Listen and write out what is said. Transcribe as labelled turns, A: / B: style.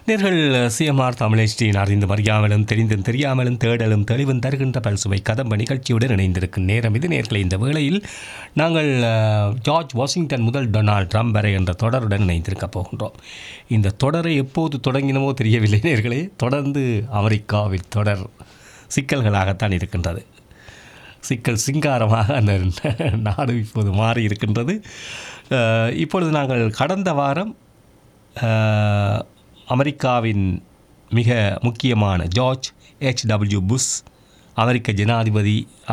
A: நேர்கள் சிஎம்ஆர் தமிழ் அறிந்து அறியாமலும் தெரிந்தும் தெரியாமலும் தேடலும் தெளிவும் தருகின்ற பல்சுவை கதம்ப நிகழ்ச்சியுடன் இணைந்திருக்கும் நேரம் இது நேர்களை இந்த வேளையில் நாங்கள் அஹ், ஜார்ஜ் வாஷிங்டன் முதல் டொனால்ட் ட்ரம்ப் வரை என்ற தொடருடன் இணைந்திருக்க போகின்றோம் இந்த தொடரை எப்போது தொடங்கினமோ தெரியவில்லை நேர்களே தொடர்ந்து அமெரிக்காவில் தொடர் சிக்கல்களாகத்தான் இருக்கின்றது சிக்கல் சிங்காரமாக அந்த நாடு இப்போது மாறி இருக்கின்றது அஹ், இப்பொழுது நாங்கள் கடந்த வாரம் அஹ், அமெரிக்காவின் மிக முக்கியமான ஜார்ஜ் ஹெச் டபிள்யூ புஷ் அமெரிக்க ஜனாதிபதி